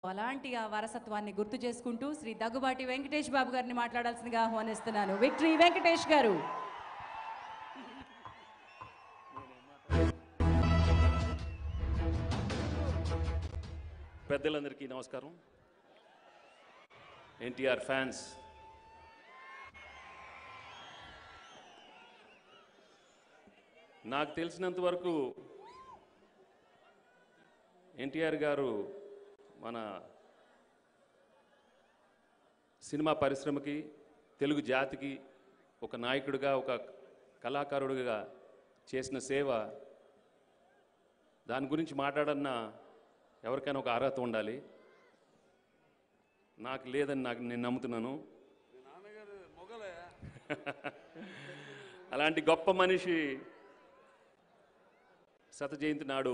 అలాంటి ఆ వారసత్వాన్ని గుర్తు చేసుకుంటూ శ్రీ దగ్గుబాటి వెంకటేష్ బాబు గారిని మాట్లాడాల్సిందిగా ఆహ్వానిస్తున్నాను విక్టరీ వెంకటేష్ గారు పెద్దలందరికీ నమస్కారం ఎన్టీఆర్ ఫ్యాన్స్ నాకు తెలిసినంత వరకు ఎన్టీఆర్ గారు మన సినిమా పరిశ్రమకి తెలుగు జాతికి ఒక నాయకుడిగా ఒక కళాకారుడిగా చేసిన సేవ దాని గురించి మాట్లాడన్న ఎవరికైనా ఒక అర్హత ఉండాలి నాకు లేదని నాకు నేను నమ్ముతున్నాను అలాంటి గొప్ప మనిషి శత జయంతి నాడు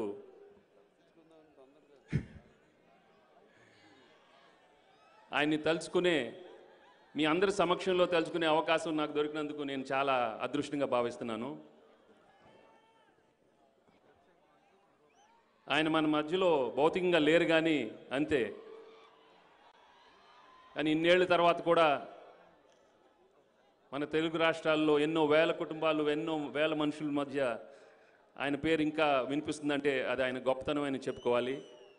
ఆయన్ని తలుచుకునే మీ అందరి సమక్షంలో తలుచుకునే అవకాశం నాకు దొరికినందుకు నేను చాలా అదృష్టంగా భావిస్తున్నాను ఆయన మన మధ్యలో భౌతికంగా లేరు కానీ అంతే కానీ ఇన్నేళ్ళ తర్వాత కూడా మన తెలుగు రాష్ట్రాల్లో ఎన్నో వేల కుటుంబాలు ఎన్నో వేల మనుషుల మధ్య ఆయన పేరు ఇంకా వినిపిస్తుందంటే అది ఆయన గొప్పతనం అని చెప్పుకోవాలి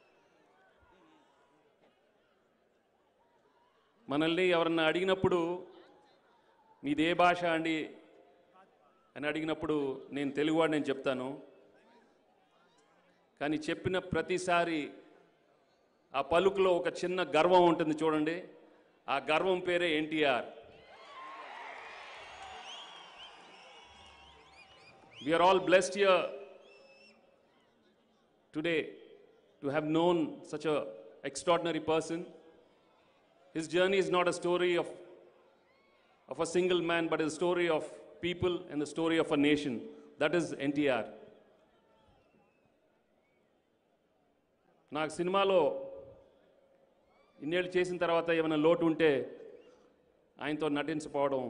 మనల్ని ఎవరన్నా అడిగినప్పుడు మీది ఏ భాష అండి అని అడిగినప్పుడు నేను తెలుగువాడు నేను చెప్తాను కానీ చెప్పిన ప్రతిసారి ఆ పలుకులో ఒక చిన్న గర్వం ఉంటుంది చూడండి ఆ గర్వం పేరే NTR we're all blessed here today to have known such a extraordinary person His journey is not a story of, of a single man, but a story of people and the story of a nation. That is NTR. నాకు సినిమాలో ఇన్నేళ్ళు చేసిన తర్వాత ఏమైనా లోటు ఉంటే ఆయనతో నటించకపోవడం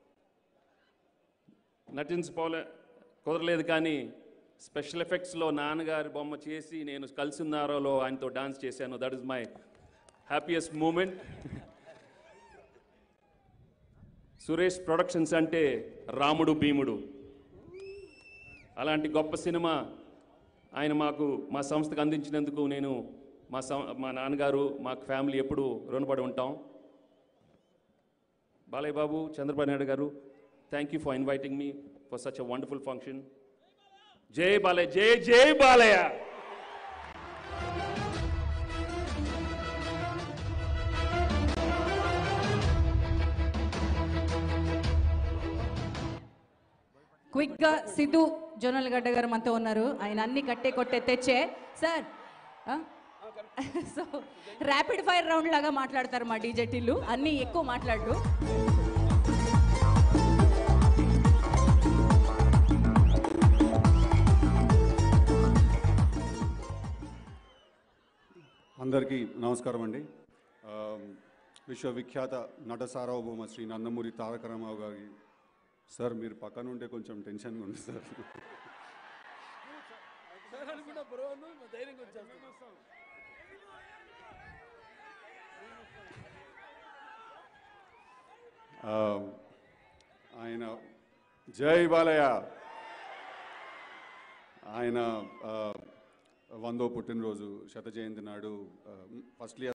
నటించపోలే కుదరలేదు కానీ స్పెషల్ ఎఫెక్ట్స్లో నాన్నగారి బొమ్మ చేసి నేను కలిసిన్నారోలో ఆయనతో డాన్స్ చేశాను that is my happiest moment Suresh Productions అంటే రాముడు భీముడు అలాంటి గొప్ప సినిమా ఆయన మాకు మా సంస్థకు అందించినందుకు నేను మా సం మా నాన్నగారు మా ఫ్యామిలీ ఎప్పుడు రుణపడి ఉంటాం బాలయ్య బాబు Chandrababu Naidu garu thank you for inviting me for such a wonderful function జై బాలయ్య జై జై బాలయ్య క్విక్ గా సిద్ధు జోనల్ గడ్డ గారు మనతో ఉన్నారు ఆయన అన్ని కట్టే కొట్టే తెచ్చే sir so rapid fire round లాగా మాట్లాడతారు మా డీజే టిల్లు అన్ని ఎక్కువ మాట్లాడు అందరికీ నమస్కారం అండి ఆ, విశ్వవిఖ్యాత నట సార్వభౌమ శ్రీ నందమూరి తారక రామారావు గారి సార్ మీరు పక్కన ఉంటే కొంచెం టెన్షన్గా ఉంది సార్ ఆ, ఆయన జై బాలయ్య ఆయన ఆ, వందో పుట్టినరోజు శత జయంతి నాడు ఫస్ట్లీ